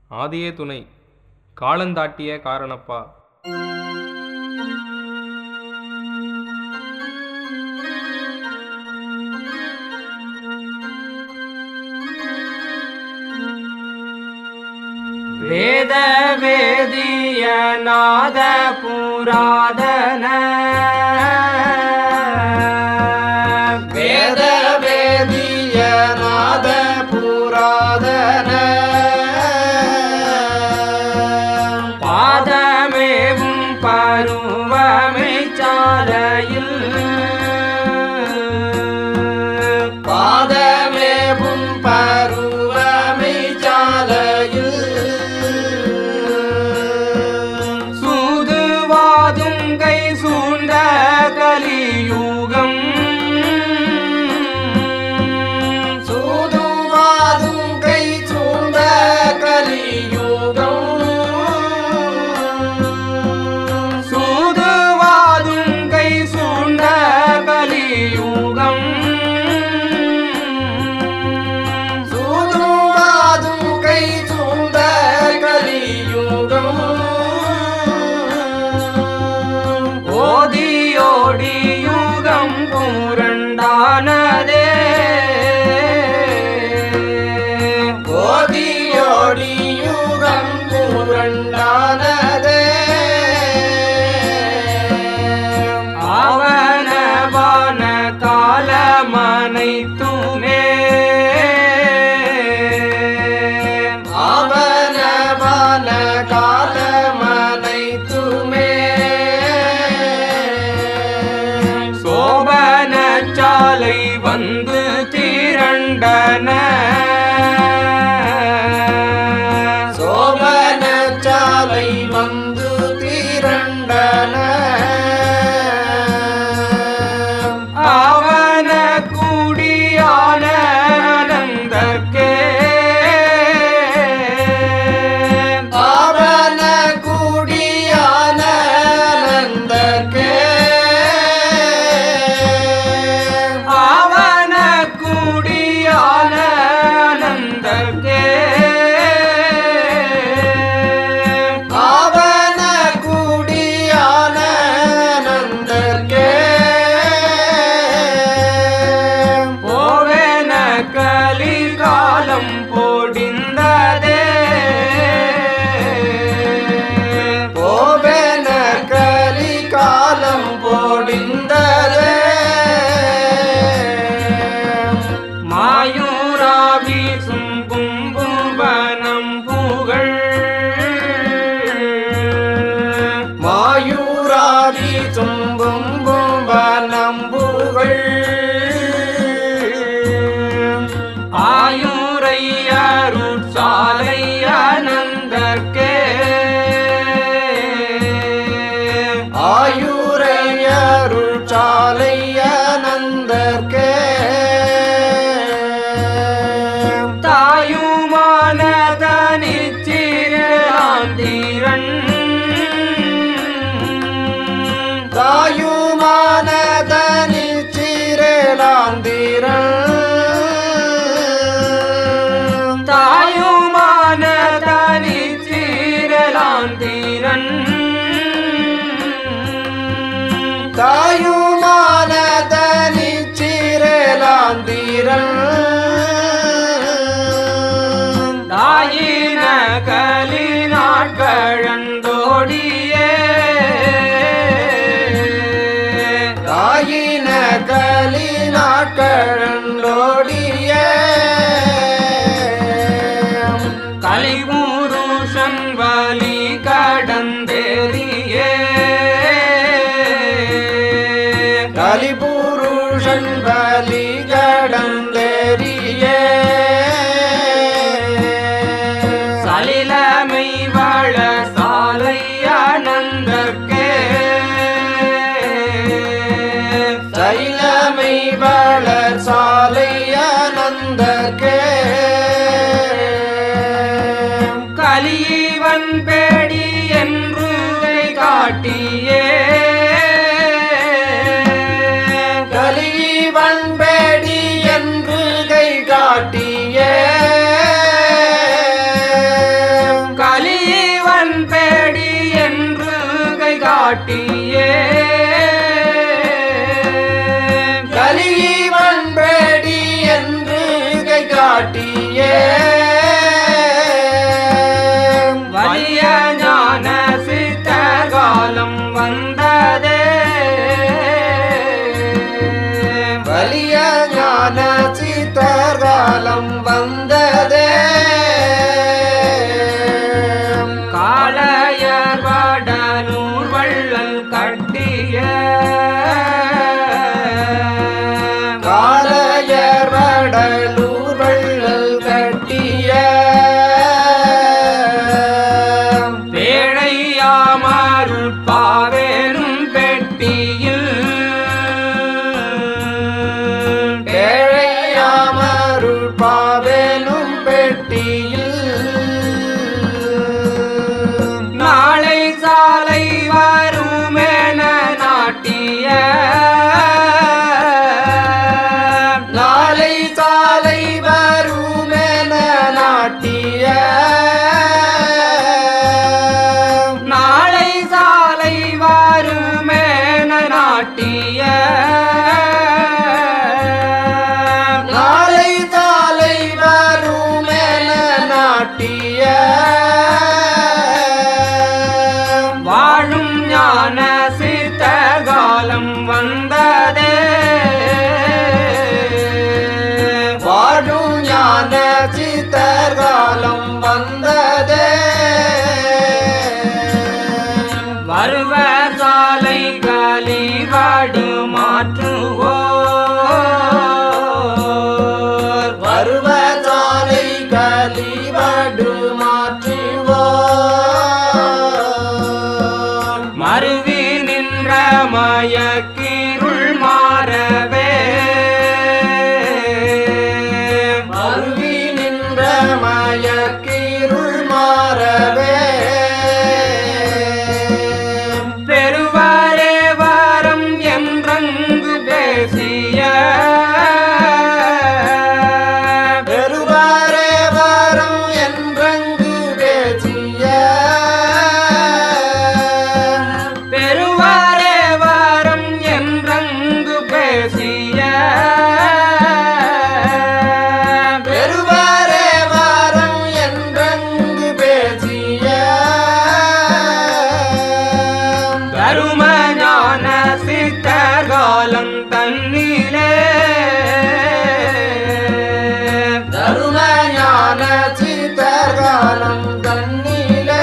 ஆதியே துணை காலந்தாட்டிய காரணப்பா வேத வேதிய நாத புராதன வேத வேதிய நாத புராதன பாதமேவும் பருவமை சாலையில் பாதமேவும் பருவமை சாலையில் சூதுவாதும் கை சூழ்ந்த கலியுகம் சூதுவாதும் கை சூழ்ந்த கலியுகம் சூதுவாதும் கை சூழ்ந்த கலியுகம் சூதுவாதும் கை சூழ்ந்த கலியுகம் ஓதியோடி யுகம் புரண்டானதே கோதியோடி யுகம் புரண்டானதே அவனவான காலமனைத்துமே அவனவன காலமனைத்துமே சோபன சாலை வந்து திரண்டன சோபன சாலை வந்து திரண்டன அவன கூடியான நந்தர்க்கே அவன கூடியான நந்தர்க்கே அவன கூடியான நந்தர்க்கே அவன கூடியான நந்தர்க்கே போவேன கலி காலம் போடிந்ததே போவன கலி காலம் போடிந்ததே மாயூராவி சும்பும்புவனம் புகழ் மாயூராவி தும்பும் நம்புகள் ஆயுரையருட் சாலை அனந்தர்க்கே ஆயுரையருள் சாலை அனந்தர்க்கே தாயுமானதனிச்சிராந்திரன் தாயுமானதனில் சிறலாந்திரன் தாயுமானதனிச்சிரலாந்திரன் தாயுமானதனில் சிறலாந்திரன் தாயின கலி நாட்கழந்தோடியே தாயின கலி நாட்களோடிய கலிபுருஷன் வலி கடந்தேறியே கலிபுருஷன் பலி கடந்தேறிய சலிலமை வள சாலை அனந்தர்க்கே சைலமை வளர் சாலை அனந்தர்க்கே கலிவன் பேடி என்று காட்டியே கலிவன் பேடி என்று கை காட்டிய காட்டியே கலிவன் பேடி என்று கை காட்டியே வலிய ஞான சித்தர் காலம் வந்ததே வலிய ஞான சீதர்காலம் வந்ததே காளையர் வடலூர் வள்ளல் கட்டிய காளையர் வடலூர் வள்ளல் கட்டிய பேழையாமருள் பாவேரும் பெட்டியில் ஏழையாமருள் பாவேலும் பெட்டியில் நாளை சாலை வருமென நாட்டிய நாளை சாலை வருமென நாட்டிய நாளை சாலை வருமென நாட்டிய நாளை சாலை வருமென நாட்டிய வாழும் ஞான சித்தர் காலம் வந்ததே வாழும் ஞான சித்தர்காலம் வந்ததே வருவ சாலை கலிவாடு மாற்றுவோர் வருவ சாலை கலிவடு மாற்றுவோர் மருவி நின்ற மயக்கிருள் மாறவே அருவி நின்ற மயக்கிருள் மாறவே பெருவாரே வாரம் என்றங்கு பேசிய பெருவாரே வரம் என்றங்கு பேசிய பெருவாரே வாரம் என்றங்கு பேசிய பெருவாரே வரம் என்றங்கு பேசிய தரும ஞான சித்தர் காலம் தன்னிலே தரும ஞான சித்தர்காலம் தன்னிலே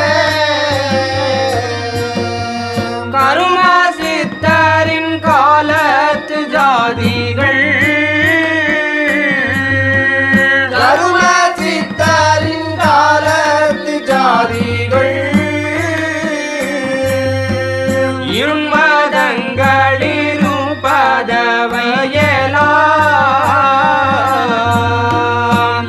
கரும சித்தரின் காலத்து ஜாதிகள் கரும சித்தரின் காலத்து ஜாதிகள் இருமதங்களிருப்பதவையலாம்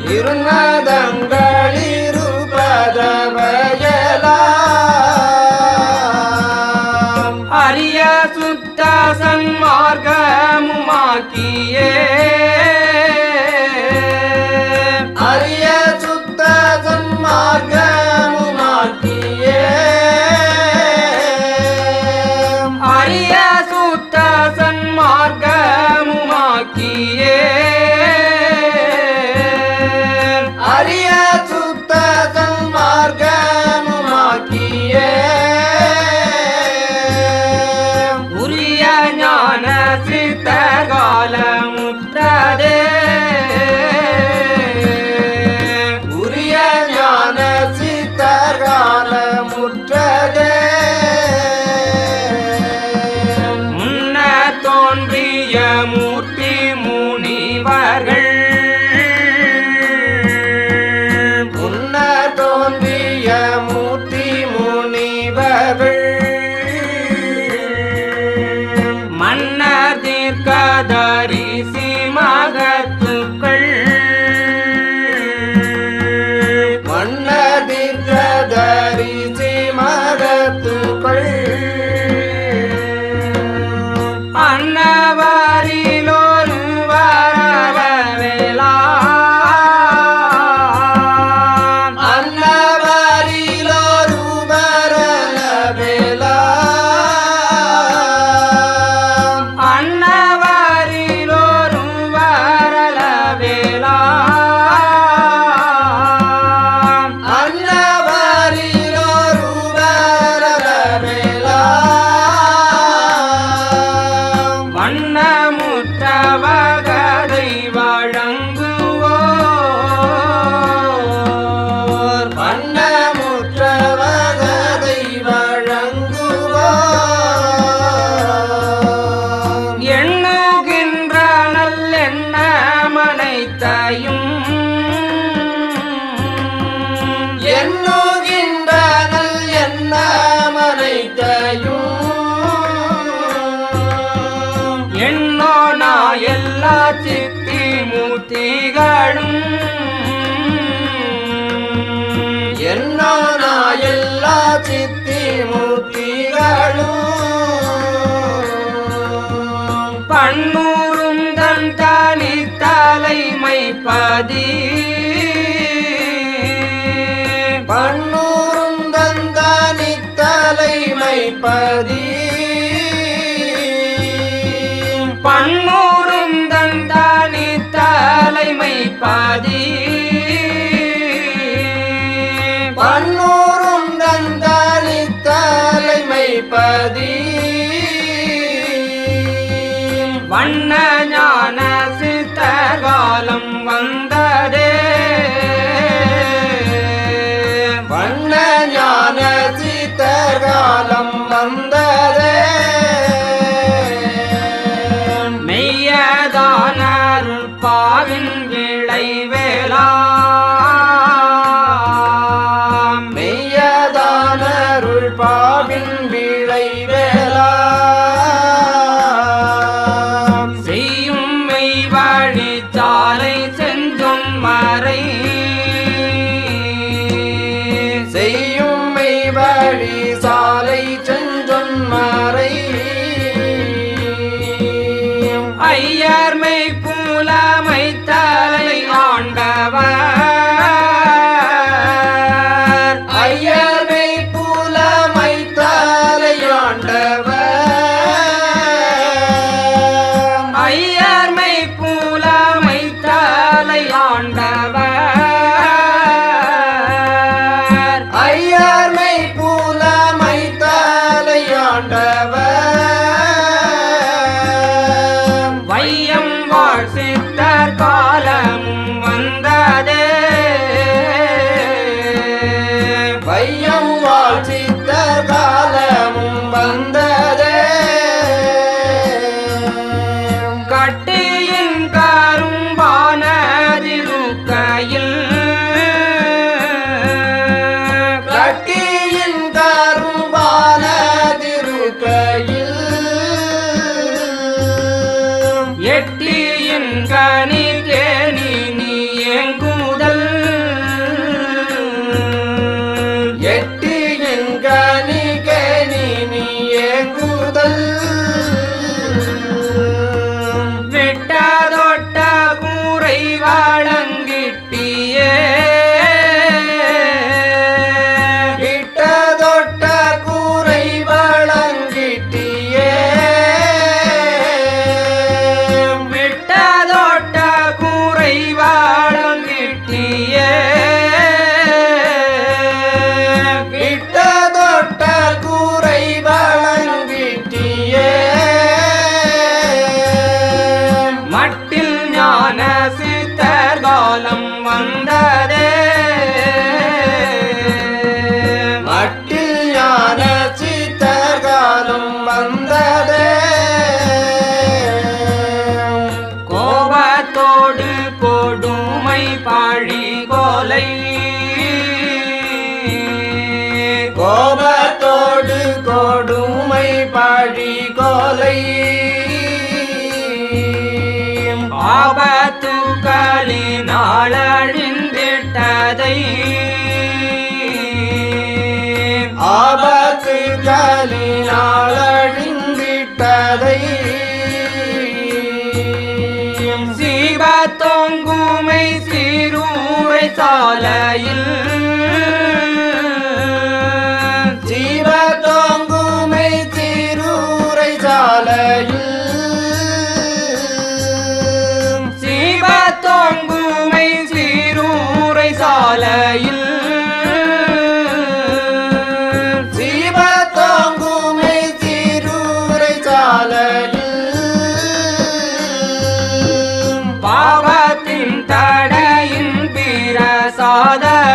இருநதங்களிருப்பதவையலாம் அரிய சுத்த சன்மார்க்கமுமாக்கியே அரிய சுத்த சன்மார்க்கமுமாக்கியே அரிய சுத்த சன்மார்க்கமுமாக்கியே அரிய சுத்த சன்மார்க்கமுமாக்கியே உரிய ஞான சித்த காலமுற்றதே உரிய ஞான சித்தர்கால முற்றதே முன்ன தோன்றிய மூர்த்தி முனிவர்கள் முன்ன தோன்றிய மூர்த்தி முனிவர்கள் மன்னர் தீர்க்கதரிசி மகத்துக்கள் மன்னதிர்கதரிசி மகத்துக்கள் அன்னவாரிலொரு வரவேலாம் அன்னவரிலொரு வரலவேலா அன்னவரிலொரு வரலவேலா சித்தி மூர்த்திகளும் பண்ணூரும் தன் தனி தலைமை பதி பண்ணூரும் தந்தானி தலைமை பதி பண்ணூரும் தன் தனி தலைமை பதி பண்ணூரும் தந்தானி தலைமை பதி வண்ண ஞான சித்தகாலம் வந்ததே வண்ண ஞான சீத்தகாலம் வந்ததே மெய்யதான பாவின் விளைவேலா மெய்யதானருள் பாவின் விளைவேலா செய்யும் மெய் வழி சாலை செஞ்சொன் மறை செய்யும் மெய் வழி சாலை செஞ்சொன் மறை ஐயர் மெய் புலமை தலை ஆண்டவர் ஐயனை புலமை தலையாண்டவர் ஐயர் மெய் புலமை தலை ஆண்டவர் ஐயனை புலமை தலையாண்டவர் வையம் வாழ் சித்தர் காலமும் வந்ததே வையம் வாழ்ச்சித்த காலமும் வந்ததே கட்டியின் கரும்பானதிருக்கையில் கட்டியின் கரும்பான திருக்கையில் எட்டியின் கனி கேணி நீ எங்குதல் எட்டியின் கனி கேணி நீ ஏங்குதல் விட்டதொட்ட கூரை வழங்கிட்டியே கிட்ட தொட்ட கூரை வழங்கிட்டியே விட்டதொட்ட கூரை வழங்கிட்டியே கிட்ட தொட்ட கூரை வழங்கிட்டியே மட்டில் ஞான சித்தர் காலம் வந்ததே மட்டில் ஞான சித்தர்காலம் வந்ததே கோபத்தோடு கொடுமை பழி கொலை கோபத்தோடு கொடுமை பழி கொலை ஆபத்துக்களினாளழிந்திட்டதை ஆபத்து கலினால் அழிந்திட்டதை சீபத்தொங்குமை சீரூரை சாலையில் ஜீவ தொங்குமை திருரை சாலையில் சீபத்தொங்குமை சீரூரை சாலையில் ஜீவ தொங்குமை திருரை சாலையில் பாவத்தின் தடையின் பிரசாத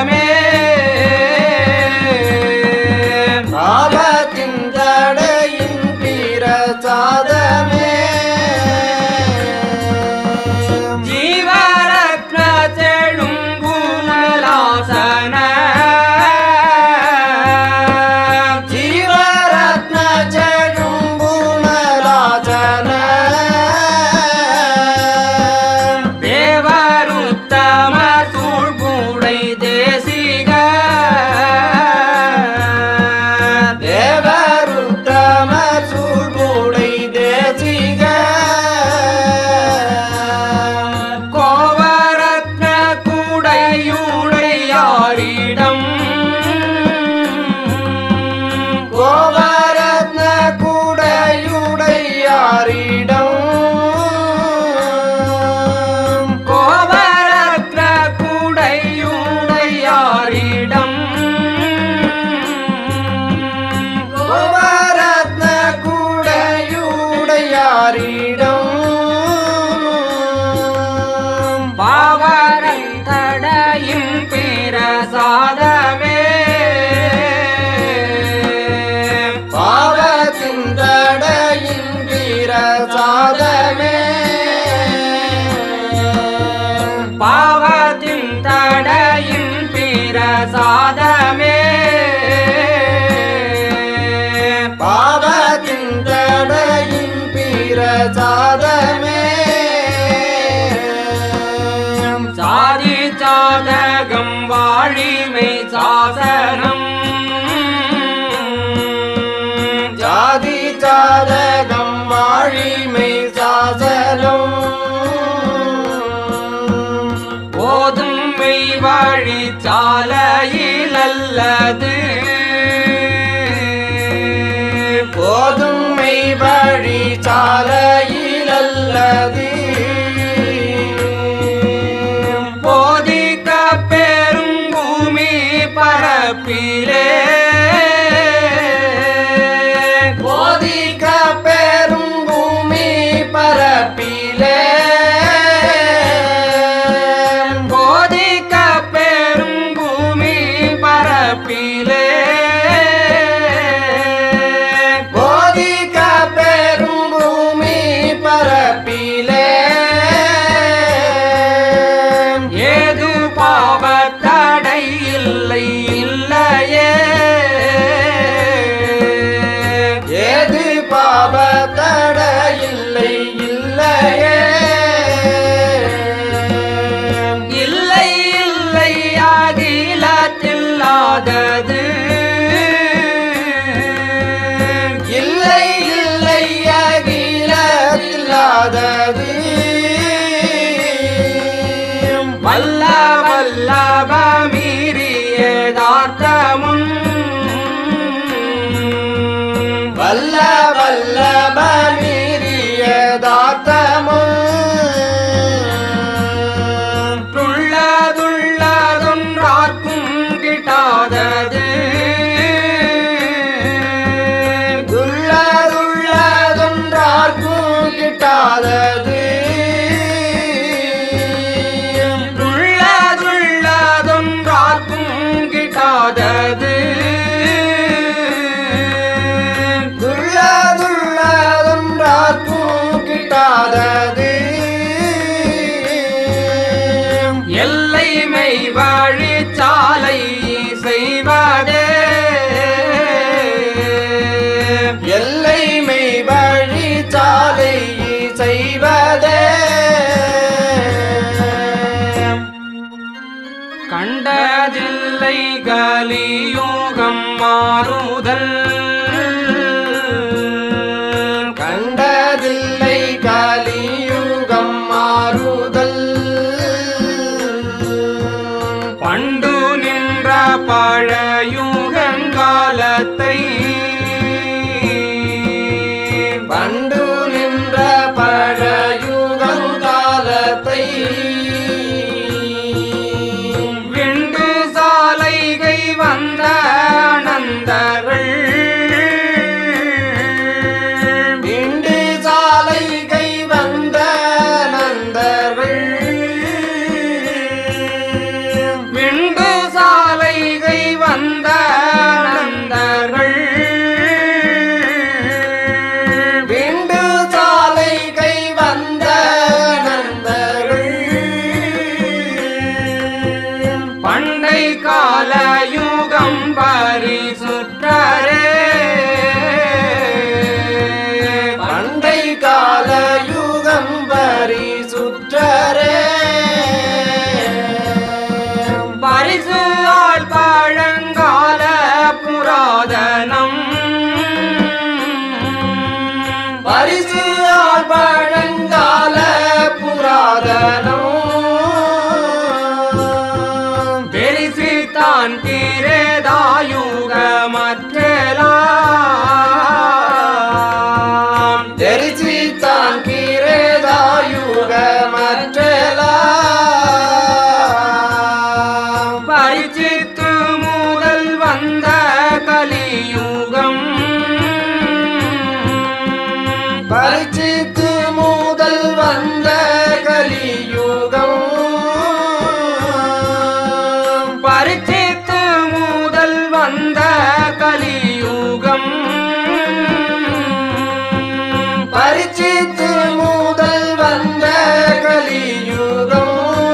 யாரிடம் கோவரத்ன குடையுடையாரிடம் கோபரத்ன குடையுடையாரிடம் கோவரத்ன குடையுடையாரிடம் பாவரத்தடையின் பிரசாதமே பாவத்தின் தடையின் பிரசாதமே பாவத்தின் தடையின் பிரசாதமே பாவத்தின் தடையின் பிரசாதமே சாதி சாதகம் வாழிமை சாசனம் ஜாதி சாதகம் வாழிமை சாசனம் போதும் மெய் வழி சாலையில் அல்லது போதுமை வழி சாலையில் அல்லது போதிக்க பெரும் பூமி பரப்பிலே போதிக்க பெரும் பூமி பரப்பிலே போதிக்க பெரும் பூமி பரப்பிலே போதிக்க பெரும் பூமி பரப்பிலே ஏது பாவத்தடை இல்லை இல்லையே ஏது பாவ தடையில்லை இல்லையே இல்லை இல்லை அகிலத்தில்லாதது இல்லை இல்லை அகிலத்தில்லாதது வல்ல வல்லப மீறியதார்த்தமும் வல்ல வல்ல மீறியதார்த்தமும் துள்ளதுள்ளதொன்றார்க்கும் கிட்டாதது துள்ளதுள்ளதொன்றார்க்கும் கிட்டாதது துள்ளதுள்ளதொன்றார்க்கும் கிட்டாதது துள்ளதுள்ளதொன்றார்க்கும் கிட்டாதது எல்லை மெய் வழி சாலை செய்வதே எல்லை மெய் வழி சாலை செய்வதே கண்டதில்லை கலியோகம் மாறுதல் கண்டதில்லை கலியுகம் மாறுதல் பண்டு நின்ற பழையுகங்காலத்தை பண்டு நின்ற பழயுகங்காலத்தை விண்டு சாலைகை வந்த அனந்தர்கள் விண்டு சாலைகை வந்த நந்தர்கள் விண்டு சாலைகை வந்த அனந்தர்கள் விண்டு சாலைகை வந்த நந்தர்கள் பண்டை கால யுகம் பரிசுற்றரே பண்டை கால யுகம் பரி சுற்றரே பரிசு ஆள் பழங்கால புராதனம் பரிசு ஆள் பழங்கால புராதனம் பெரிசு தான் கிரேதாயுகமற்றலாம் தெரிசித்தான் கிரேதாயுக மற்றலாம் பரிச்சித்து முதல் வந்த கலியுகம் பரிச்சித்து முதல் வந்த கலியுகம் பரிச்சித்து முதல் வந்த கலியுகம் பரிச்சித்து முதல் வந்த கலியுகம்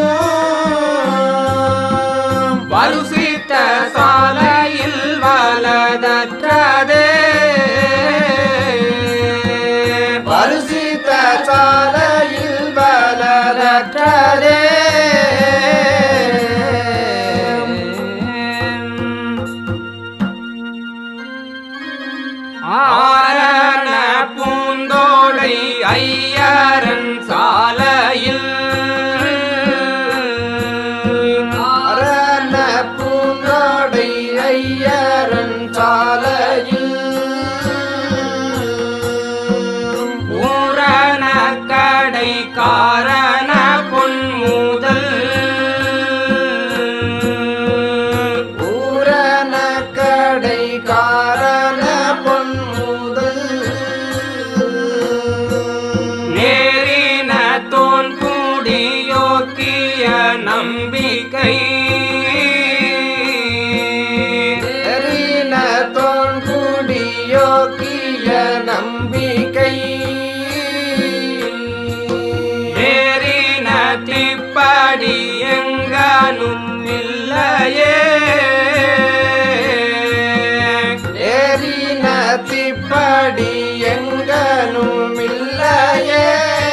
வருசித்த சாலையில் வலதற்றதே பரிசித்த சாலையில் பலரற்றதே ஆரண பூந்தோடை ஐயரன் சாலையில் அரண பூங்கோடை ஐயரன் சாலையில் பூரண கடை காரண பொன்முதல் பூரண கடை காரண பொன்முதல் நேரின தோன் கூடியோக்கிய நம்பிக்கை எறின தோன் குடியோக்கிய நம்பிக்கை நேரின திப்படி எங்கனும் இல்லையே ஏறின திப்படி எங்கனும் இல்லையே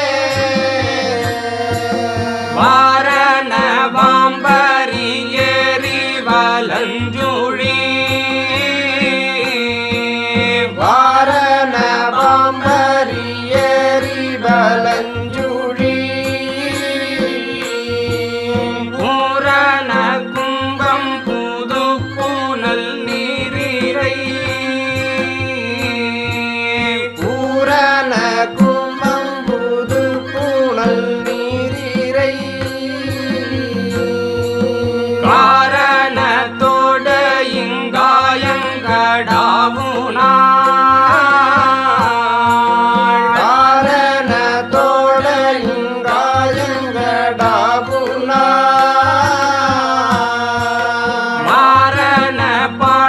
வாரண வாம்பரி ஏறி வலஞ்சுழி வாரண பாம்பரி ஏறி பலஞ்சுழி பூரண கும்பம் புது பூனல் நீரிரை பூரண கும்பம் புது பூணல் நீரிரை காரணத்தோட இங்காயங்கடாவுனாள் காரணத்தோட இங்காயங்கடாபுனா மாரண பா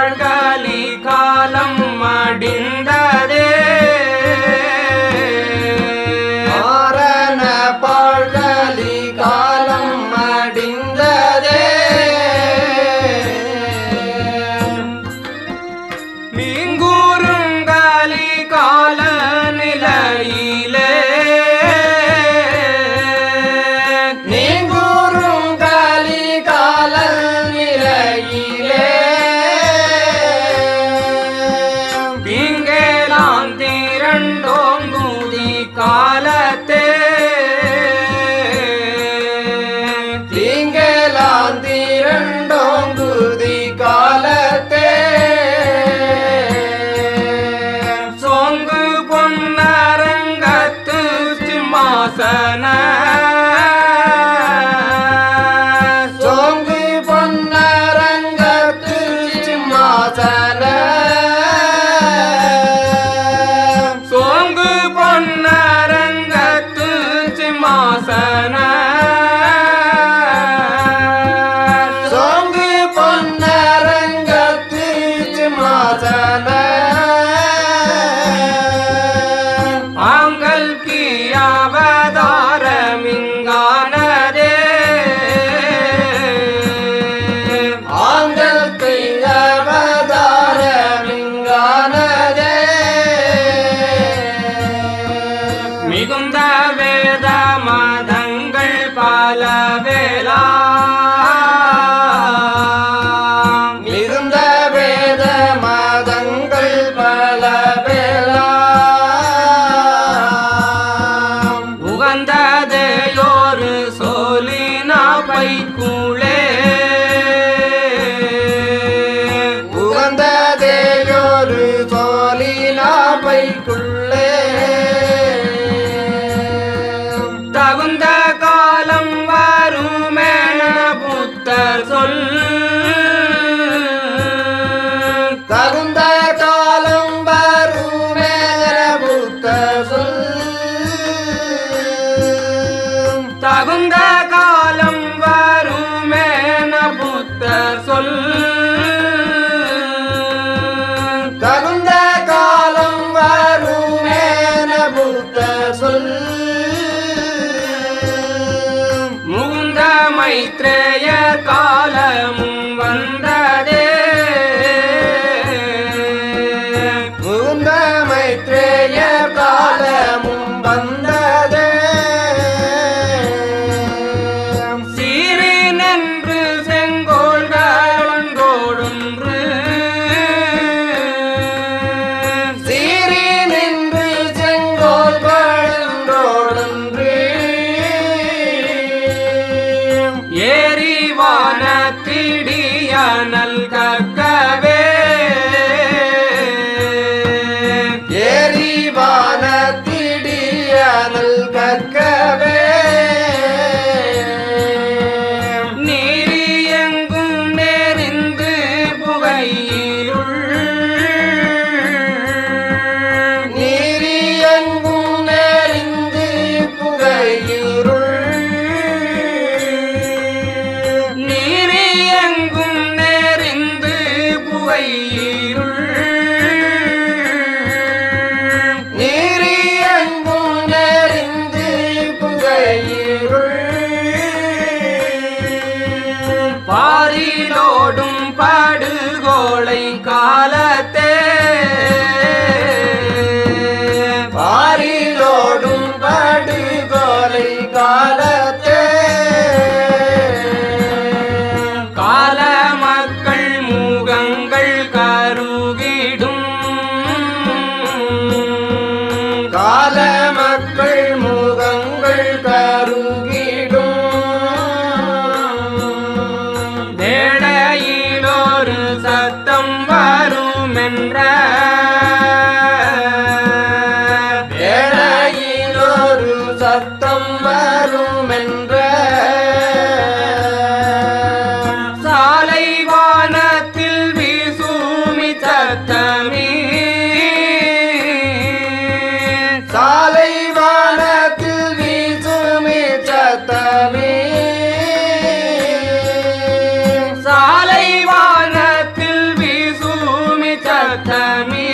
பைக்குள்ளே தகுந்த காலம் வருமென புத்தர் சொல் தகுந்த காலம் வருமேற புத்த சொல் தகுந்த காலம் வருமென புத்தர் சொல் தகுந்த காலம் வருமேன புத்த சொல் முகுந்த மைத்ரேய காலமும் வந்ததே முகுந்த மைத்ரேய காலமும் வந்ததே சீறி நின்று செங்கோள்கள் ஒன்றோடொன்று சீறி நின்று செங்கோல் பழந்தோடன்று ஏறி வானத்திடியனல் கக்கவே எரிவான திடியனல் கற்கவே நீரி எங்கும் நெறிந்து புகையிருள் நீரியங்கும் நெறிந்து புகையிருள் நீரி எங்கும் நெறிந்து புகையிருள் நீரியங்கும் நெறிந்து புகையிருள் பாரிலோடும் படுகோளை காலத்தே பாரிலோடும் படுகொலை காலத்தே கால மக்கள் முகங்கள் கருகிடும் கால மக்கள் முகங்கள் கருகிடும் தேடையிலொரு சத்தம் வருமென்ற ஏழையிலொரு சத்தம் வருமென்ற சாலை வானத்தில் வீசுமி சத்தமே சாலை வானத்தில் வீசுமே சத்தமே சாலை வானத்தில் வீசுமி சத்தமே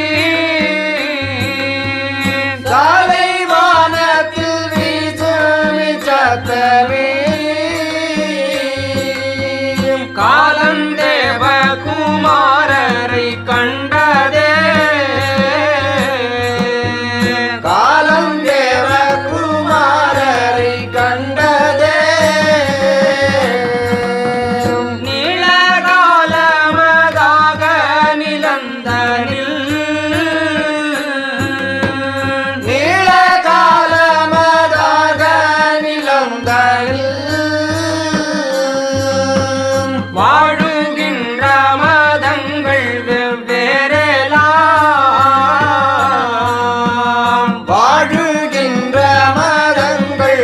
சாலை வானத்தில் வீசுமே சத்தமே காலந்தேவ குமாரரை கண்டதே காலம் தேவ குமாரரை கண்டதே நீளகாலமதாக நிலந்தனில் நீள காலமதாக நிலந்தனில் வாழுகின்ற மதங்கள் வெவ்வேறெல்லாம் வாழுகின்ற மதங்கள்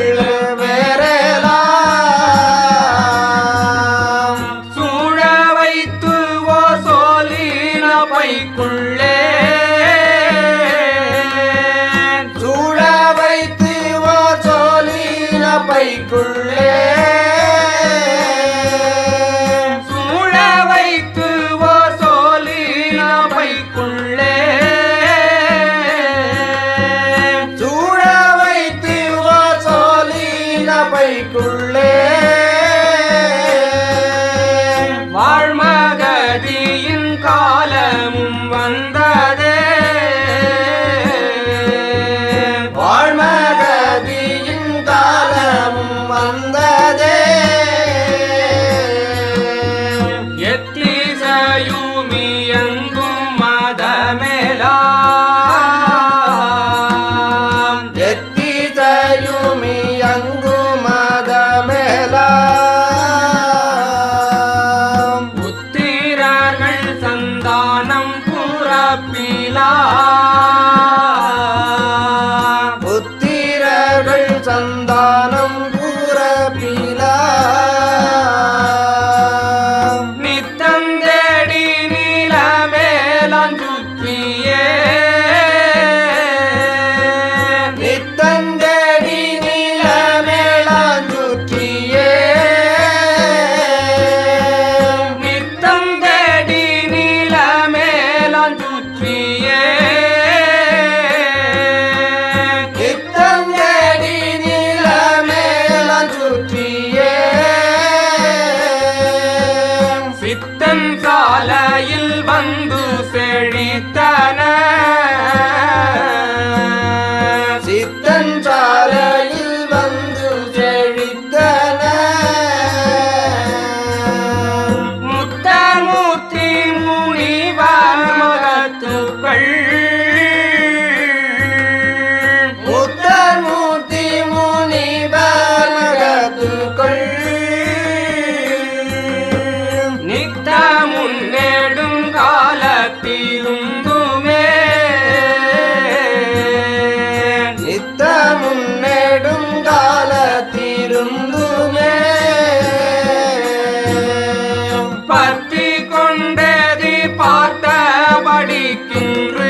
வேறெல்லாம் சூழ வைத்து ஓ சோலின பைக்குள்ளே சூழ வைத்து ஓ சோலின பைக்குள்ளே சூழ வைத்து ஓ சோலின பைக்குள்ளே சூழ வைத்து ஓ சோலின பைக்குள்ளே வாழ்மகதியின் காலமும் வந்ததே வாழ்மகதியின் காலமும் வந்ததே எத்திசையுமி எங்கும் மதமேலா எத்திசையுமி அங்கு மதமேலாம் புத்திரர்கள் சந்தானம் புறப்பிலா சிரித்தன சித்தன் சாலையில் வந்து செழித்தன முத்தமூர்த்தி முனிவர் மகத்துக்கள் முத்தமூர்த்தி முனிவர் மகத்துக்கள் நித்த முன்னேடும் காலத்திருந்துமே நித்த முன்னேடும் காலத்திருந்துமே பத்தி கொண்டதி பார்த்த படிக்கின்று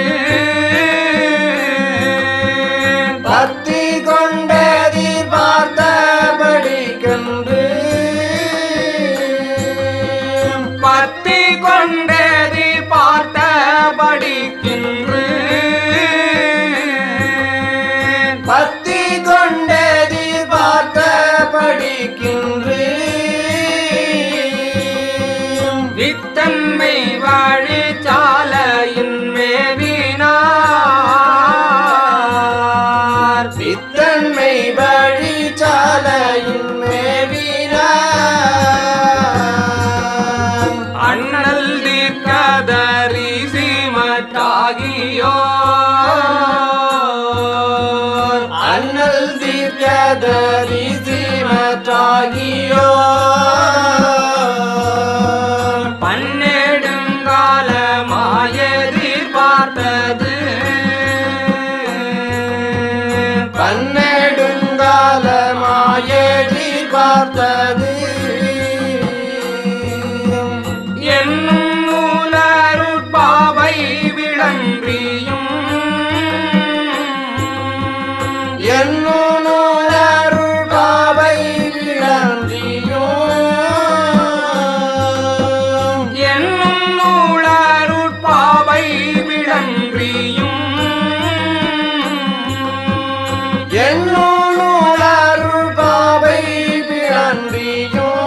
பக்தி கொண்டதி பார்த்தபடி கன்று பத்தி கொண்டதி பார்த்த படிக்கின்று பக்தி கொண்டதி பார்த்தபடி கின்று வித்தன்மை வாழி சாலையின் மேவினார் வித்தன்மை வழி சாலையின் மேவினான் அண்ணல் தீர்க்கதரி சீமட்டாகியோ அண்ணல் தீர்க்கதரி சீமற்றாகியோ பன்னெடுங்காலமாயதிர் பார்த்தது பன்னெடுங்காலமாயதி பார்த்தது என்னும் நூலருட்பாவை விளன்றியும் என்னுணருள் பாவை விளந்தியும் என்னும் நூலருட்பாவை விளன்றியும் என்னுணருள் பாவை விளந்தியும்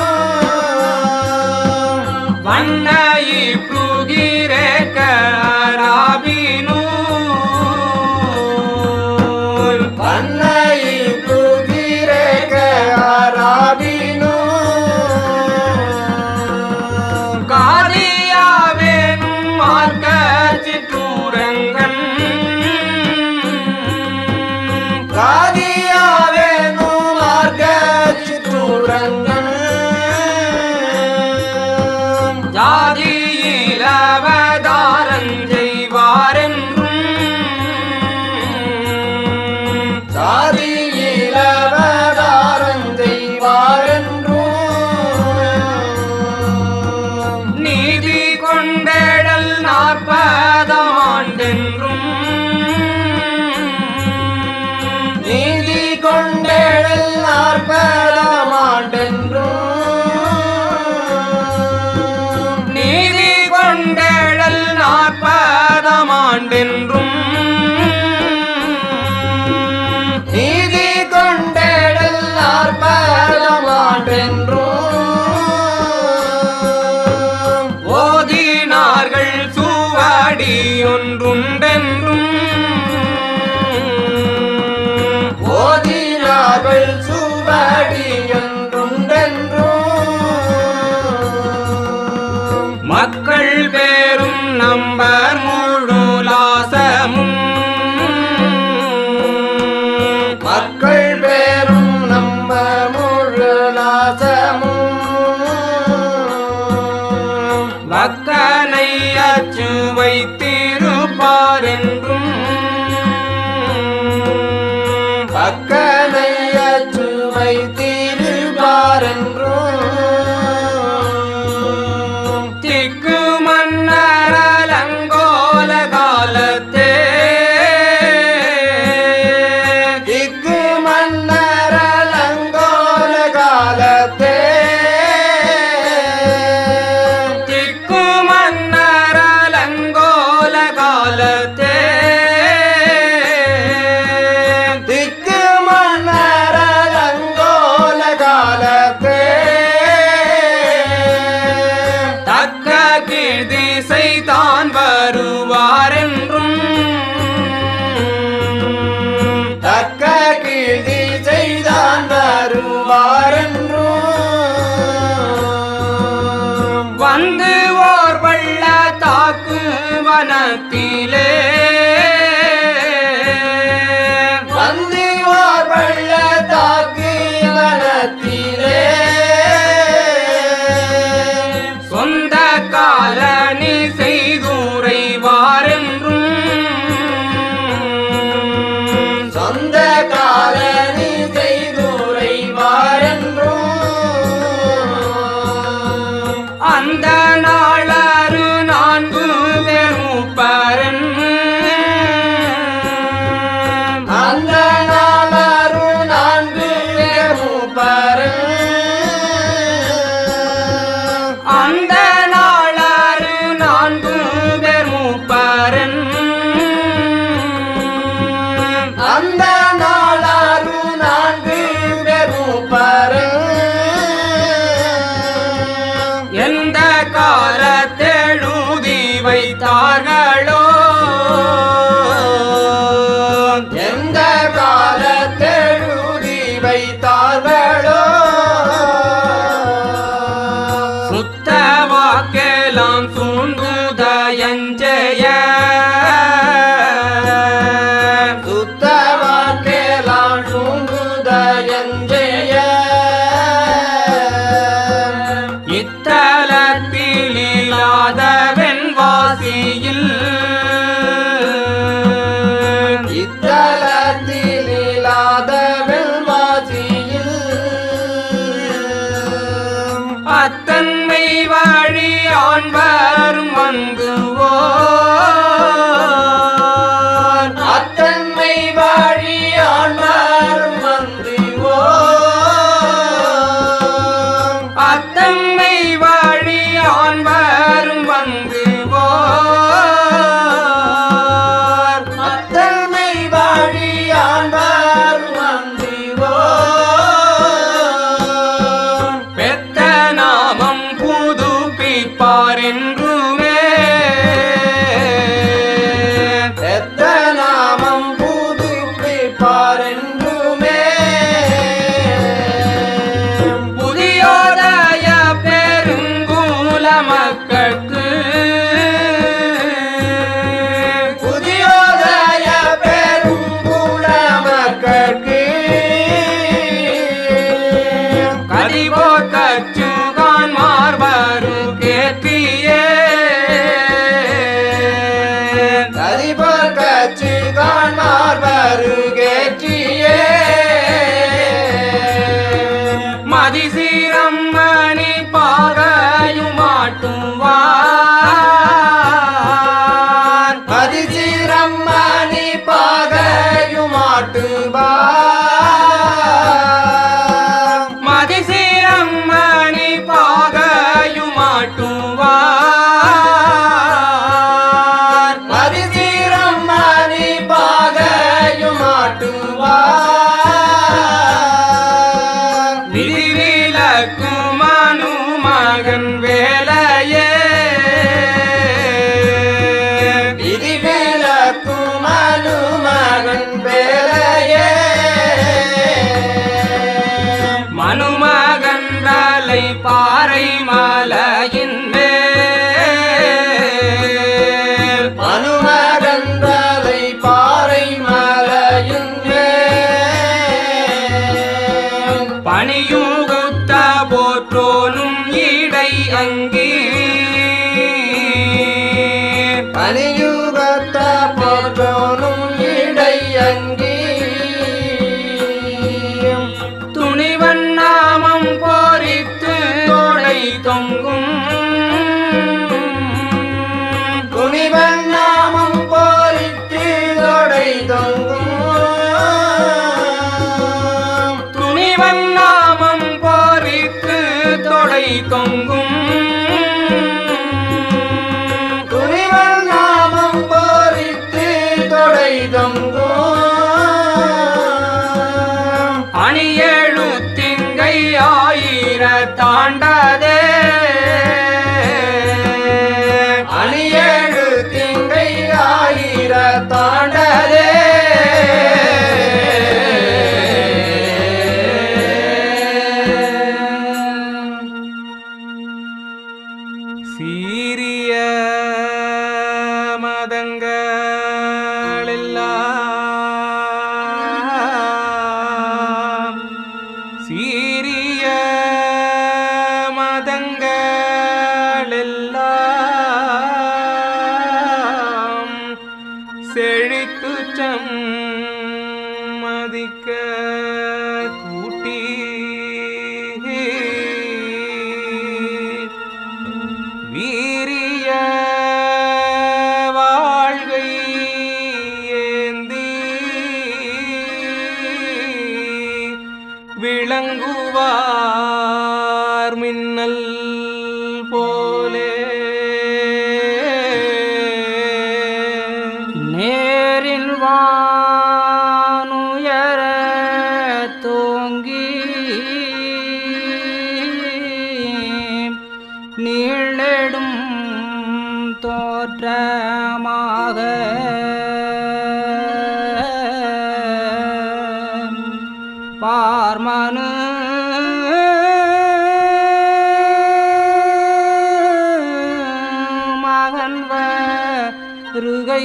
வண்ணயி புகிரே கராபினூல் பண்ணை புகிரேக ஆராபினோ காரியாவேனும் மார்க்க சிற்றூரங்கன் காதியாவேனோ மார்க்க சிற்றூரங்கன் ஜாதியிலவதாரன் செய்வாரென்றும் சாதியிலவதாரந்தைவாரென்றும் நீதி கொண்டேடல் நாற்பதாம் ஆண்டென்றும் நீதி கொண்டேழல் நாற்பதாம் ஆண்டென்றும் நீதி கொண்டேடல் நாற்பதாம் ஆண்டென்றும் நீதி கொண்டேழல் நாற்பதாம் ஆண்டென்றும் ஓதினார்கள் சுவடி ஒன்றுண்டென்றும் ஓதினார்கள் சுவடி என்றுண்டென்றும் மக்கள் பேரும் நம்பர் முழுலாசமும் மக்கள் பேரும் நம்ப முழுலாசமும் வக்கனை அச்சு வைத்திருப்பார் என்றும் பக்கனை அச்சு வைத்திருப்பாரென்றும் திக்கு மன்னரலங்கோல காலத்தே திக்கு மன்னரலங்கோல காலத்தே திக்கு மன்னரலங்கோல காலத்தே திக்கு மன்னரலங்கோல காலத்தே தக்க கீழ்திசை தான் வருவார் வாரென்றும் தக்க கீழ்தி செய்தான் வருவாரென்றும் வந்து ஓர் பள்ள தாக்கு வனத்திலே வந்திவார் பள்ள தாக்கு வனத்திலே சொந்த காலனி செய்துரை வாரென்றும் சொந்த காலனி செய்துரை வாரென்றும் அந்த நாளாறு நான்கு பெருப்பரன் அந்த நாளாரு நான்கு மூப்பரு அந்த நாளாறு நான்கு பெருப்பரன் அந்த நாளாரு நான்கு மூப்பரு எந்த காலத்தெழுதி வைத்தார்களோ எந்த காலத்தெழுதி வைத்தார்களோ சுத்த வாக்கெல்லாம் சூண்டுதயஞ்செய சுத்தவாக்கேலாம் சுங்குதயஞ்செய இத்தலத்தில் இல்லாதவன் வாசியில் இத்தலத்தில் இல்லாத வெல்வாசியில் அத்தன்மை வாழி ஆண்வரும் வந்து அத்தன்மை வாழி ஆழ்வாரும் மந்திரிவோ அத்தன்மை வாழி ஆண்வரும் வந்து அத்தன்மை வாழி ஆழ்வாரும் மந்திரிவோ பெத்த நாமம் புதுப்பிப்பார் என்றுமே எத்த நாமம் புதுப்பிப்பாரென்றுமே புதியோதய பெருங்கூல மக்களுக்கு புதியோதய பெருங்குல மக்களுக்கு கதிபோர் கச்சுகான் மார்பரு கேட்டியே கதிபோர் கட்சி காண்பார் வருகேற்றியே மதிசீரம் மணி பாகையுமாட்டுவார் மதிசிரம்மணி பாகையுமாட்டுவார் மதிசீரம் மணி பாகையுமாட்டுவார் மதிசிரம்மணி பாகையுமாட்டுவார் விதிவிலக்கு மனு மகன் வேலையே விதிவிலக்கும் மனுமகன் வேலையே மனுமகன் வேலை பாறை மலையின் மேல் மனுமகன் வேலை பாறை மலையின் மேல் பணியுகுத்த போற்றோனும் இடை அங்கி பனியுகத்த போற்றோனும் இடை அங்கி துணிவன் நாமம் போரித்து தொடைகொண்டு சீரிய மதங்களெல்லாம் சீரிய மதங்களெல்லாம் செழித்து மதிக்க கூட்டி வீரிய வாழ்கை ஏந்தி விளங்குவார் மின்னல் போலே நேரில் வானுயர தோங்கி நீளெடும் தோற்றமாக பார்மனு மகன் வருகை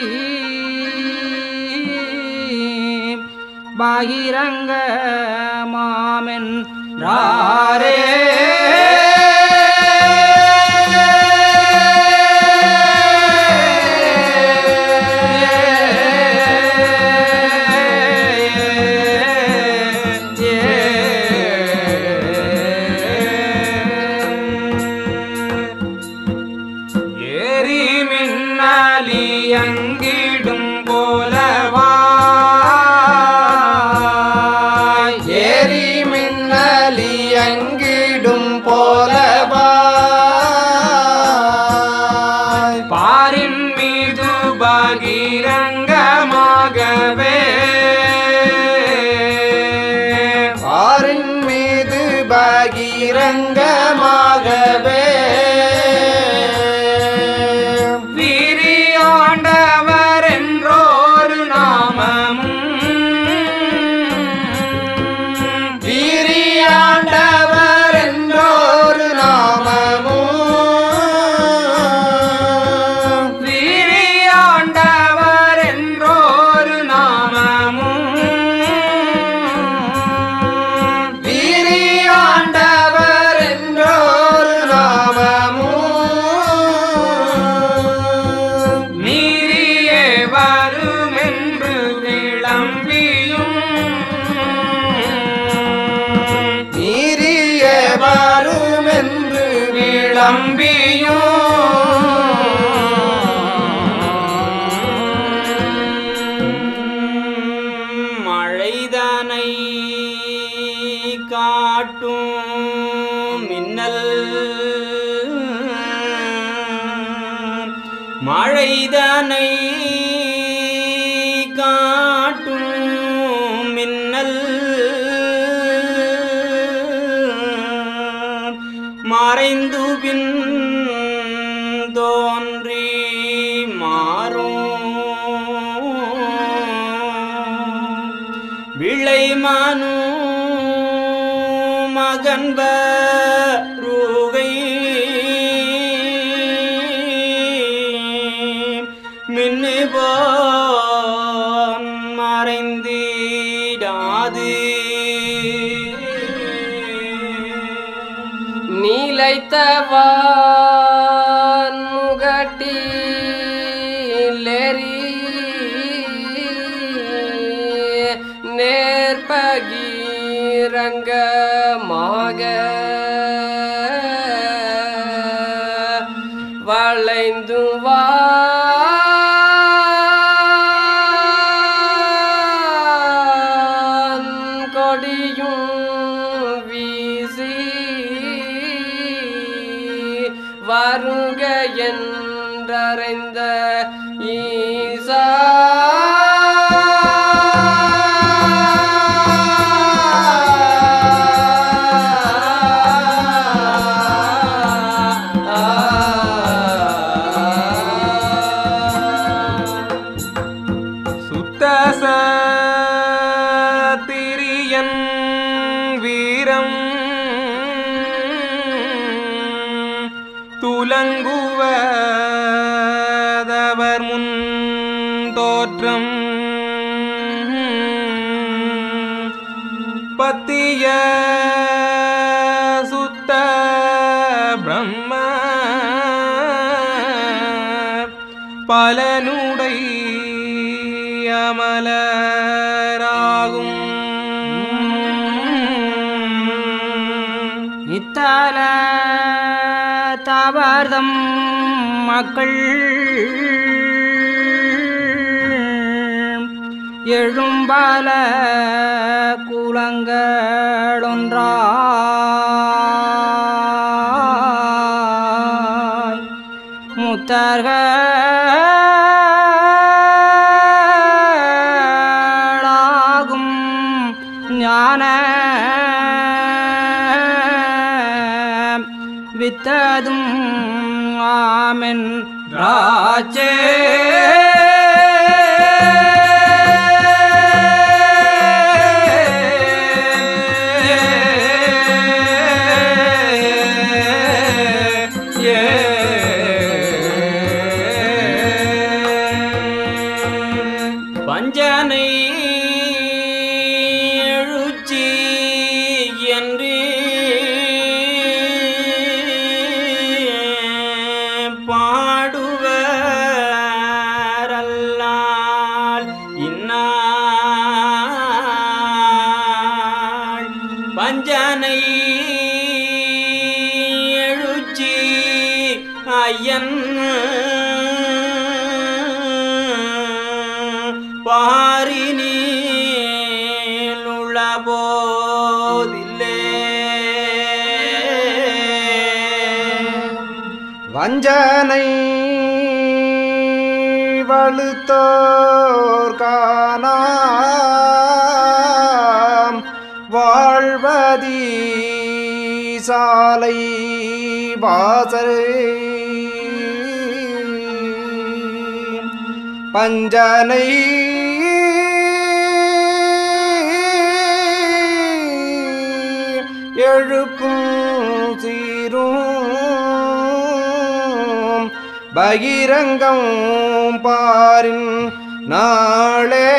பகிரங்க மாமென் ராரே ஏரி மின்னாலி அங்கிடும் போலவா ஏரி மின்னலி அங்கிடும் போலவா பாரின் மீது பகிரங்கமாகவே ஆரின் மீது பகிரங்கமாகவே வீரியாண்டவர் என்றோரு நாமமும் வீரியாண்டவர் என்றோரு நாமமும் வீரியாண்டவர் என்றோரு நாமமும் வீரியாண்டவர் என்றோரு நாமமும் நீரியே வருமென்று விளம்பியும் நீரிய வருமென்று விளம்பியும் மழைதனை காட்டும் மின்னல் மழைதனை காட்டும் மின்னல் மறைந்து பின் தோன்றி மாறும் விளை மனு மகன் ரூகை மின்னுபான் மறைந்திடாது நீலைத்தவான் முகட்டிலேறி நேர்பகீரங்கமாக வளைந்து வான் கொடியும் வீசி வருக என்றறைந்த ஈசா சுத்த சத்திரியன் துலங்குவர் பலனுடை அமலராகும் இத்தல தவர்தம் மக்கள் எழும்பல குலங்களொன்றாய் முத்தர்களாகும் ஞான வித்ததும் ஆமென் ராஜே பஞ்சனை எழுச்சி என்று பாடுவரல்லால் இன்னாள் பஞ்சனை எழுச்சி ஐயன் பாரினில் உள்ள போதில்லே வஞ்சனை வலுத்தோர் காணாம் வாழ்வதி சாலை வாசல் பஞ்சனை எழுப்பும் சீரும் பகிரங்கம் பாரின் நாளே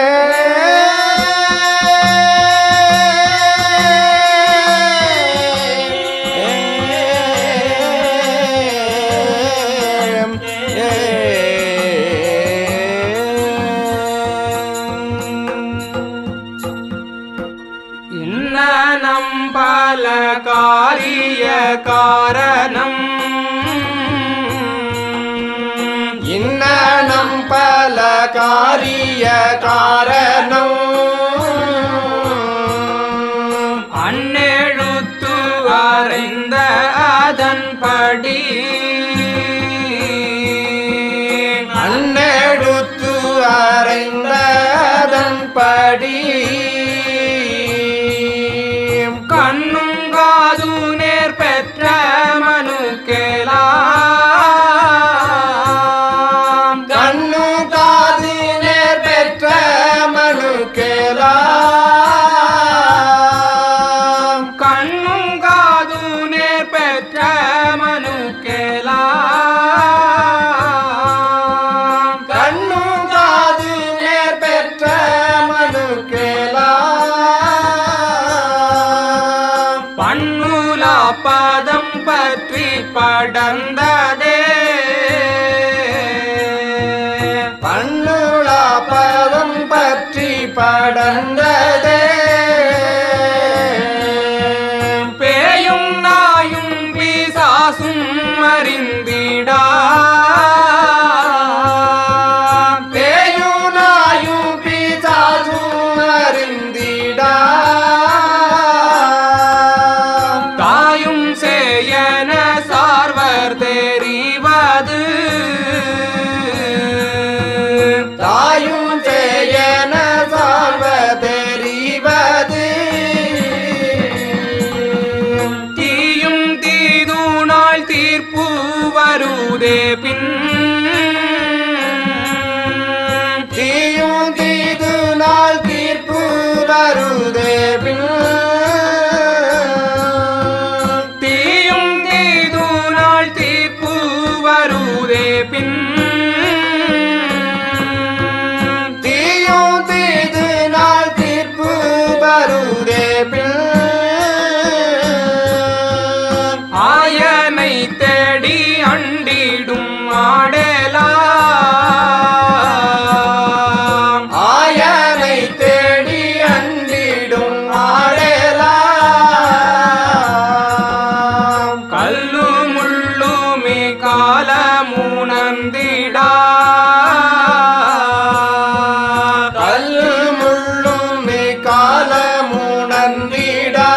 இன்னனம் பல காரிய காரணம் இன்னனம் பல காரிய காரணம் அன்னெழுத்து அறைந்த அதன்படி அன்னெடுத்து அறைந்ததன்படி கண்ணும் காது நேர் பெற்ற மனுக்கெலாம் கண்ணு காது நேர் பெற்ற மனுக்கெலாம் கண்ணும் காது நேர் பெற்ற மனுக்கெலாம் கண்ணு காது நேர் பெற்ற மனுக்கெலாம் பண்ணுலா பதம் பற்றி படர்ந்ததே பண்ணுளா பதம் பற்றி படர்ந்ததே பேயும் நாயும் பிசாசும் அறிந்திடா பேயுனாயும் பிசாசும் அறிந்திடா தாயும் சேயன சார்வர் தெரிவது தாயும் செய்யன சார்வ தெரிவது தீயும் தீதுனாள் தீர்ப்பு வருதே பின் தீயும் தீது நாள் தீர்ப்பு வருதே பின் தீயும் தீதுனாள் தீர்ப்பு வருதே பின் தீயும் தீது நாள் தீர்ப்பு வருதே பின் ஆயனை தேடி அண்டிடும் ஆடலா உணர்ந்திடா கல்லு முள்ளுமே காலமுணர்ந்திடா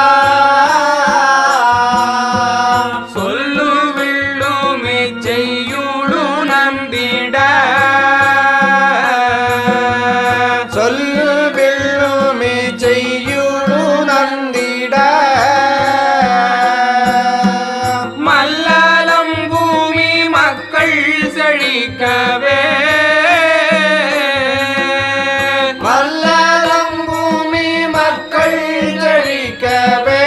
சொல்லு விள்ளுமே செய்யுளு நம்பிட சொல்லு வெள்ளுமே செய்யுடு நந்திட மல்லலம் பூமி மக்கள் செழிக்கவே மல்லலம் பூமி மக்கள் ஜழிக்கவே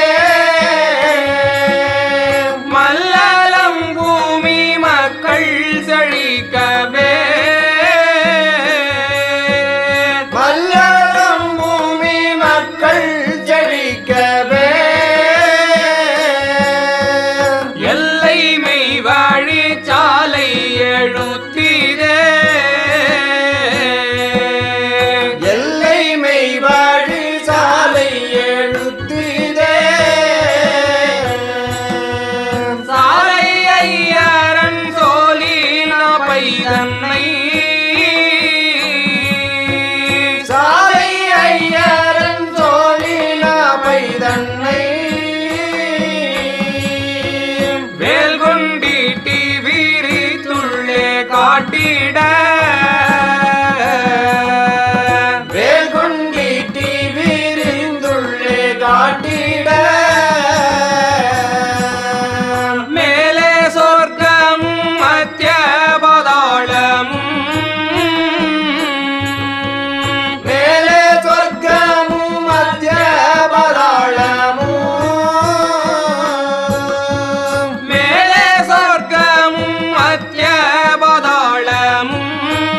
மல்லலம் பூமி மக்கள் செழிக்கவே மல்லலம் பூமி மக்கள் ஜழிக்கவே எல்லை மெய் வாழி சாலை எழுத்திதே எல்லை மெய் வாழி சாலை எழுத்திதே சாலை ஐயரன் சோலின பைதன்னை சாலை ஐயரன் சோழின பைதன்னை வேல் கொண்டிட்டி விரித்துள்ளே காட்டிட வேல் கொண்டிட்டி விரிந்துள்ளே காட்டிட மேலே சொர்க்கமும் மத்திய பதாளமும் மேலே சொர்க்கமும் மத்திய பதாளமும் மேலே சொர்க்கமும் மத்திய பதாளமும்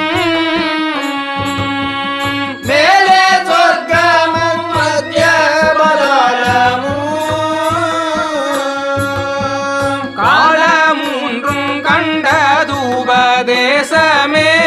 மேலே சொர்க்கமும் மத்திய பதாளமும் கால மூன்றும் கண்ட தூபதேசமே